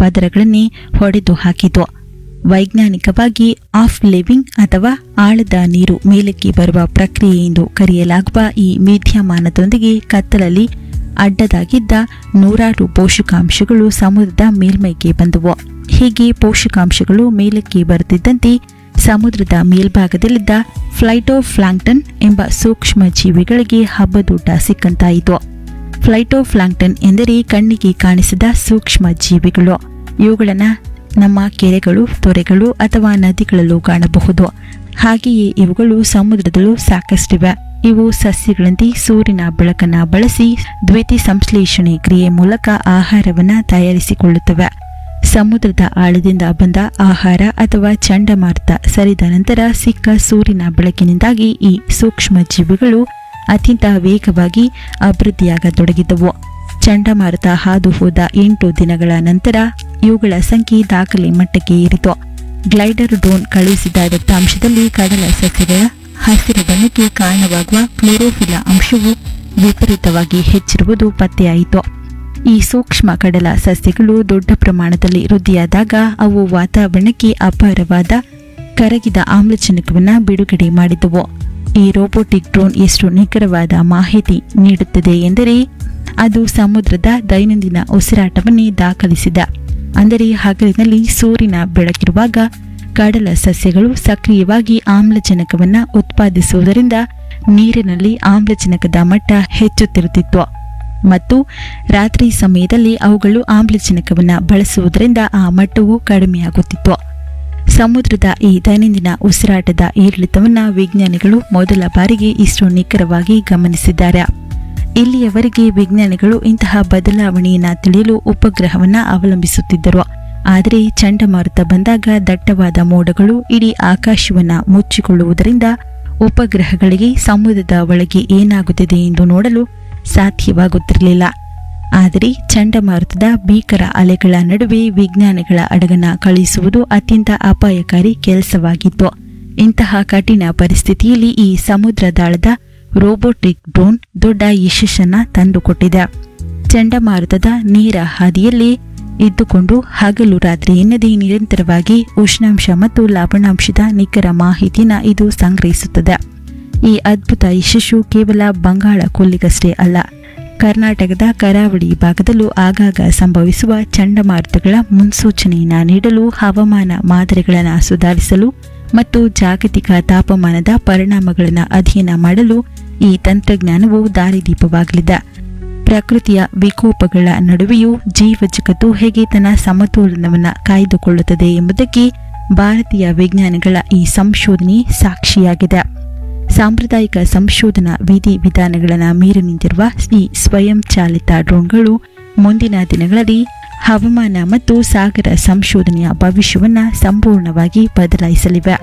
ಪದರಗಳನ್ನೇ ಹೊಡೆದು ಹಾಕಿತು ವೈಜ್ಞಾನಿಕವಾಗಿ ಆಫ್ ಲಿವಿಂಗ್ ಅಥವಾ ಆಳದ ನೀರು ಮೇಲಕ್ಕೆ ಬರುವ ಪ್ರಕ್ರಿಯೆ ಎಂದು ಕರೆಯಲಾಗುವ ಈ ವಿದ್ಯಮಾನದೊಂದಿಗೆ ಕತ್ತಲಲ್ಲಿ ಅಡ್ಡದಾಗಿದ್ದ ನೂರಾರು ಪೋಷಕಾಂಶಗಳು ಸಮುದ್ರದ ಮೇಲ್ಮೈಗೆ ಬಂದವು ಹೀಗೆ ಪೋಷಕಾಂಶಗಳು ಮೇಲಕ್ಕೆ ಬರುತ್ತಿದ್ದಂತೆ ಸಮುದ್ರದ ಮೇಲ್ಭಾಗದಲ್ಲಿದ್ದ ಫ್ಲೈಟೋಫ್ಲಾಂಕ್ಟನ್ ಎಂಬ ಸೂಕ್ಷ್ಮ ಜೀವಿಗಳಿಗೆ ಹಬ್ಬದೂಟ ಸಿಕ್ಕಂತಾಯಿತು ಫ್ಲೈಟೋಫ್ಲಾಂಕ್ಟನ್ ಎಂದರೆ ಕಣ್ಣಿಗೆ ಕಾಣಿಸದ ಸೂಕ್ಷ್ಮ ಜೀವಿಗಳು ಇವುಗಳನ್ನು ನಮ್ಮ ಕೆರೆಗಳು ತೊರೆಗಳು ಅಥವಾ ನದಿಗಳಲ್ಲೂ ಕಾಣಬಹುದು ಹಾಗೆಯೇ ಇವುಗಳು ಸಮುದ್ರದಲ್ಲೂ ಸಾಕಷ್ಟಿವೆ ಇವು ಸಸ್ಯಗಳಂತೆ ಸೂರ್ಯನ ಬೆಳಕನ್ನ ಬಳಸಿ ದ್ವಿತಿ ಸಂಶ್ಲೇಷಣೆ ಕ್ರಿಯೆ ಮೂಲಕ ಆಹಾರವನ್ನ ತಯಾರಿಸಿಕೊಳ್ಳುತ್ತವೆ ಸಮುದ್ರದ ಆಳದಿಂದ ಬಂದ ಆಹಾರ ಅಥವಾ ಚಂಡಮಾರುತ ಸರಿದ ನಂತರ ಸಿಕ್ಕ ಸೂರ್ಯನ ಬೆಳಕಿನಿಂದಾಗಿ ಈ ಸೂಕ್ಷ್ಮ ಜೀವಿಗಳು ಅತ್ಯಂತ ವೇಗವಾಗಿ ಅಭಿವೃದ್ಧಿಯಾಗತೊಡಗಿದವು ಚಂಡಮಾರುತ ಹಾದು ಹೋದ ಎಂಟು ದಿನಗಳ ನಂತರ ಇವುಗಳ ಸಂಖ್ಯೆ ದಾಖಲೆ ಮಟ್ಟಕ್ಕೆ ಏರಿತು ಗ್ಲೈಡರ್ ಡ್ರೋನ್ ಕಳುಹಿಸಿದ ದತ್ತಾಂಶದಲ್ಲಿ ಕಡಲ ಸಸ್ಯಗಳ ಹಸಿರು ಬಣ್ಣಕ್ಕೆ ಕಾರಣವಾಗುವ ಕ್ಲೋರೋಫಿಲ ಅಂಶವು ವಿಪರೀತವಾಗಿ ಹೆಚ್ಚಿರುವುದು ಪತ್ತೆಯಾಯಿತು ಈ ಸೂಕ್ಷ್ಮ ಕಡಲ ಸಸ್ಯಗಳು ದೊಡ್ಡ ಪ್ರಮಾಣದಲ್ಲಿ ವೃದ್ಧಿಯಾದಾಗ ಅವು ವಾತಾವರಣಕ್ಕೆ ಅಪಾರವಾದ ಕರಗಿದ ಆಮ್ಲಜನಕವನ್ನು ಬಿಡುಗಡೆ ಮಾಡಿದವು ಈ ರೋಬೋಟಿಕ್ ಡ್ರೋನ್ ಎಷ್ಟು ನಿಖರವಾದ ಮಾಹಿತಿ ನೀಡುತ್ತದೆ ಎಂದರೆ ಅದು ಸಮುದ್ರದ ದೈನಂದಿನ ಉಸಿರಾಟವನ್ನೇ ದಾಖಲಿಸಿದ ಅಂದರೆ ಹಗಲಿನಲ್ಲಿ ಸೂರ್ಯನ ಬೆಳಕಿರುವಾಗ ಕಡಲ ಸಸ್ಯಗಳು ಸಕ್ರಿಯವಾಗಿ ಆಮ್ಲಜನಕವನ್ನು ಉತ್ಪಾದಿಸುವುದರಿಂದ ನೀರಿನಲ್ಲಿ ಆಮ್ಲಜನಕದ ಮಟ್ಟ ಹೆಚ್ಚುತ್ತಿರುತ್ತಿತ್ತು ಮತ್ತು ರಾತ್ರಿ ಸಮಯದಲ್ಲಿ ಅವುಗಳು ಆಮ್ಲಜನಕವನ್ನು ಬಳಸುವುದರಿಂದ ಆ ಮಟ್ಟವು ಕಡಿಮೆಯಾಗುತ್ತಿತ್ತು ಸಮುದ್ರದ ಈ ದೈನಂದಿನ ಉಸಿರಾಟದ ಏರಿಳಿತವನ್ನು ವಿಜ್ಞಾನಿಗಳು ಮೊದಲ ಬಾರಿಗೆ ಇಷ್ಟು ನಿಖರವಾಗಿ ಗಮನಿಸಿದ್ದಾರೆ ಇಲ್ಲಿಯವರೆಗೆ ವಿಜ್ಞಾನಿಗಳು ಇಂತಹ ಬದಲಾವಣೆಯನ್ನ ತಿಳಿಯಲು ಉಪಗ್ರಹವನ್ನ ಅವಲಂಬಿಸುತ್ತಿದ್ದರು ಆದರೆ ಚಂಡಮಾರುತ ಬಂದಾಗ ದಟ್ಟವಾದ ಮೋಡಗಳು ಇಡೀ ಆಕಾಶವನ್ನ ಮುಚ್ಚಿಕೊಳ್ಳುವುದರಿಂದ ಉಪಗ್ರಹಗಳಿಗೆ ಸಮುದ್ರದ ಒಳಗೆ ಏನಾಗುತ್ತಿದೆ ಎಂದು ನೋಡಲು ಸಾಧ್ಯವಾಗುತ್ತಿರಲಿಲ್ಲ ಆದರೆ ಚಂಡಮಾರುತದ ಭೀಕರ ಅಲೆಗಳ ನಡುವೆ ವಿಜ್ಞಾನಿಗಳ ಹಡಗನ್ನ ಕಳುಹಿಸುವುದು ಅತ್ಯಂತ ಅಪಾಯಕಾರಿ ಕೆಲಸವಾಗಿತ್ತು ಇಂತಹ ಕಠಿಣ ಪರಿಸ್ಥಿತಿಯಲ್ಲಿ ಈ ಸಮುದ್ರ ದಾಳದ ರೋಬೋಟಿಕ್ ಡ್ರೋನ್ ದೊಡ್ಡ ಯಶಸ್ಸನ್ನ ತಂದುಕೊಟ್ಟಿದೆ ಚಂಡಮಾರುತದ ನೇರ ಹಾದಿಯಲ್ಲಿ ಇದ್ದುಕೊಂಡು ಹಗಲು ರಾತ್ರಿ ಎನ್ನದೇ ನಿರಂತರವಾಗಿ ಉಷ್ಣಾಂಶ ಮತ್ತು ಲವಣಾಂಶದ ನಿಖರ ಮಾಹಿತಿನ ಇದು ಸಂಗ್ರಹಿಸುತ್ತದೆ ಈ ಅದ್ಭುತ ಯಶಸ್ಸು ಕೇವಲ ಬಂಗಾಳ ಕೊಲ್ಲಿಗಷ್ಟೇ ಅಲ್ಲ ಕರ್ನಾಟಕದ ಕರಾವಳಿ ಭಾಗದಲ್ಲೂ ಆಗಾಗ ಸಂಭವಿಸುವ ಚಂಡಮಾರುತಗಳ ಮುನ್ಸೂಚನೆಯನ್ನ ನೀಡಲು ಹವಾಮಾನ ಮಾದರಿಗಳನ್ನು ಸುಧಾರಿಸಲು ಮತ್ತು ಜಾಗತಿಕ ತಾಪಮಾನದ ಪರಿಣಾಮಗಳನ್ನು ಅಧ್ಯಯನ ಮಾಡಲು ಈ ತಂತ್ರಜ್ಞಾನವು ದಾರಿದೀಪವಾಗಲಿದೆ ಪ್ರಕೃತಿಯ ವಿಕೋಪಗಳ ನಡುವೆಯೂ ಜೀವ ಜಗತ್ತು ಹೇಗೆ ತನ್ನ ಸಮತೋಲನವನ್ನು ಕಾಯ್ದುಕೊಳ್ಳುತ್ತದೆ ಎಂಬುದಕ್ಕೆ ಭಾರತೀಯ ವಿಜ್ಞಾನಿಗಳ ಈ ಸಂಶೋಧನೆ ಸಾಕ್ಷಿಯಾಗಿದೆ ಸಾಂಪ್ರದಾಯಿಕ ಸಂಶೋಧನಾ ವಿಧಿ ವಿಧಾನಗಳನ್ನು ಮೀರಿ ನಿಂತಿರುವ ಈ ಸ್ವಯಂ ಚಾಲಿತ ಡ್ರೋನ್ಗಳು ಮುಂದಿನ ದಿನಗಳಲ್ಲಿ ಹವಾಮಾನ ಮತ್ತು ಸಾಗರ ಸಂಶೋಧನೆಯ ಭವಿಷ್ಯವನ್ನ ಸಂಪೂರ್ಣವಾಗಿ ಬದಲಾಯಿಸಲಿವೆ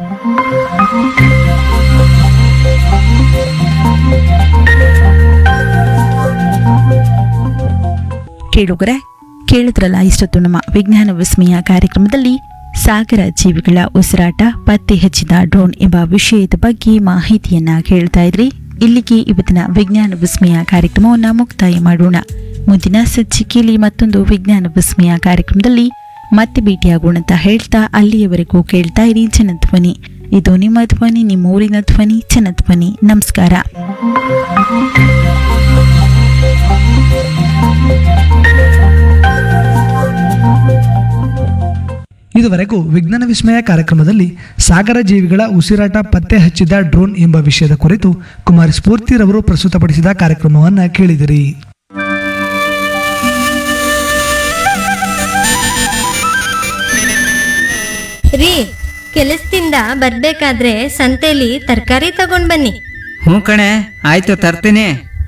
ಕೇಳುಗರೆ ಕೇಳಿದ್ರಲ್ಲ ಇಷ್ಟೊತ್ತು ನಮ್ಮ ವಿಜ್ಞಾನ ವಿಸ್ಮಯ ಕಾರ್ಯಕ್ರಮದಲ್ಲಿ ಸಾಗರ ಜೀವಿಗಳ ಉಸಿರಾಟ ಪತ್ತೆ ಹಚ್ಚಿದ ಡ್ರೋನ್ ಎಂಬ ವಿಷಯದ ಬಗ್ಗೆ ಮಾಹಿತಿಯನ್ನ ಕೇಳ್ತಾ ಇದ್ರಿ ಇಲ್ಲಿಗೆ ಇವತ್ತಿನ ವಿಜ್ಞಾನ ವಿಸ್ಮಯ ಕಾರ್ಯಕ್ರಮವನ್ನು ಮುಕ್ತಾಯ ಮಾಡೋಣ ಮುಂದಿನ ಸಂಚಿಕೆಯಲ್ಲಿ ಮತ್ತೊಂದು ವಿಜ್ಞಾನ ವಿಸ್ಮಯ ಕಾರ್ಯಕ್ರಮದಲ್ಲಿ ಮತ್ತೆ ಭೇಟಿಯಾಗೋಣ ಅಂತ ಹೇಳ್ತಾ ಅಲ್ಲಿಯವರೆಗೂ ಕೇಳ್ತಾ ಇರಿ ಜನಧ್ವನಿ ಇದು ನಿಮ್ಮ ಧ್ವನಿ ನಿಮ್ಮ ಊರಿನ ಧ್ವನಿ ಜನಧ್ವನಿ ನಮಸ್ಕಾರ ಇದುವರೆಗೂ ವಿಜ್ಞಾನ ವಿಸ್ಮಯ ಕಾರ್ಯಕ್ರಮದಲ್ಲಿ ಸಾಗರ ಜೀವಿಗಳ ಉಸಿರಾಟ ಪತ್ತೆ ಹಚ್ಚಿದ ಡ್ರೋನ್ ಎಂಬ ವಿಷಯದ ಕುರಿತು ಕುಮಾರಿ ಸ್ಫೂರ್ತಿರವರು ಪ್ರಸ್ತುತಪಡಿಸಿದ ಕಾರ್ಯಕ್ರಮವನ್ನು ಕೇಳಿದಿರಿ ರೀ ಕೆಲಸದಿಂದ ಬರ್ಬೇಕಾದ್ರೆ ಸಂತೆಲಿ ತರಕಾರಿ ತಗೊಂಡ್ ಬನ್ನಿ ಹ್ಞೂ ಕಣೆ ಆಯ್ತು ತರ್ತೀನಿ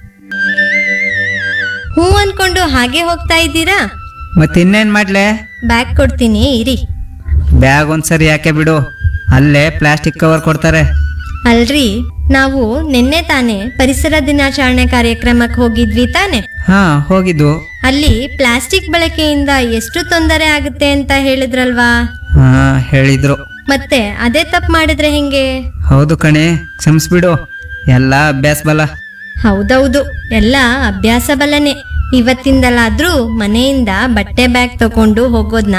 ಹೂ ಅನ್ಕೊಂಡು ಹಾಗೆ ಹೋಗ್ತಾ ಇದ್ದೀರಾ ಮತ್ತಿನ್ನೇನು ಮಾಡ್ಲೆ ಬ್ಯಾಗ್ ಕೊಡ್ತೀನಿ ಇರಿ ಬ್ಯಾಗ್ ಒಂದ್ಸರಿ ಯಾಕೆ ಬಿಡು ಅಲ್ಲೇ ಪ್ಲಾಸ್ಟಿಕ್ ಕವರ್ ಕೊಡ್ತಾರೆ ಅಲ್ರಿ ನಾವು ನಿನ್ನೆ ತಾನೇ ಪರಿಸರ ದಿನಾಚರಣೆ ಕಾರ್ಯಕ್ರಮಕ್ಕೆ ಹೋಗಿದ್ವಿ ತಾನೆ ಹಾ ಹೋಗಿದ್ದು ಅಲ್ಲಿ ಪ್ಲಾಸ್ಟಿಕ್ ಬಳಕೆಯಿಂದ ಎಷ್ಟು ತೊಂದರೆ ಆಗುತ್ತೆ ಅಂತ ಹೇಳಿದ್ರಲ್ವಾ ಹಾ ಹೇಳಿದ್ರು ಮತ್ತೆ ಅದೇ ತಪ್ಪು ಮಾಡಿದ್ರೆ ಹೆಂಗೆ ಹೌದು ಕಣೆ ಕ್ಷಮಿಸ್ಬಿಡು ಎಲ್ಲ ಅಭ್ಯಾಸ ಬಲ ಹೌದೌದು ಎಲ್ಲ ಅಭ್ಯಾಸ ಬಲನೆ ಇವತ್ತಿಂದಲಾದ್ರೂ ಮನೆಯಿಂದ ಬಟ್ಟೆ ಬ್ಯಾಗ್ ತಕೊಂಡು ಹೋಗೋದ್ನ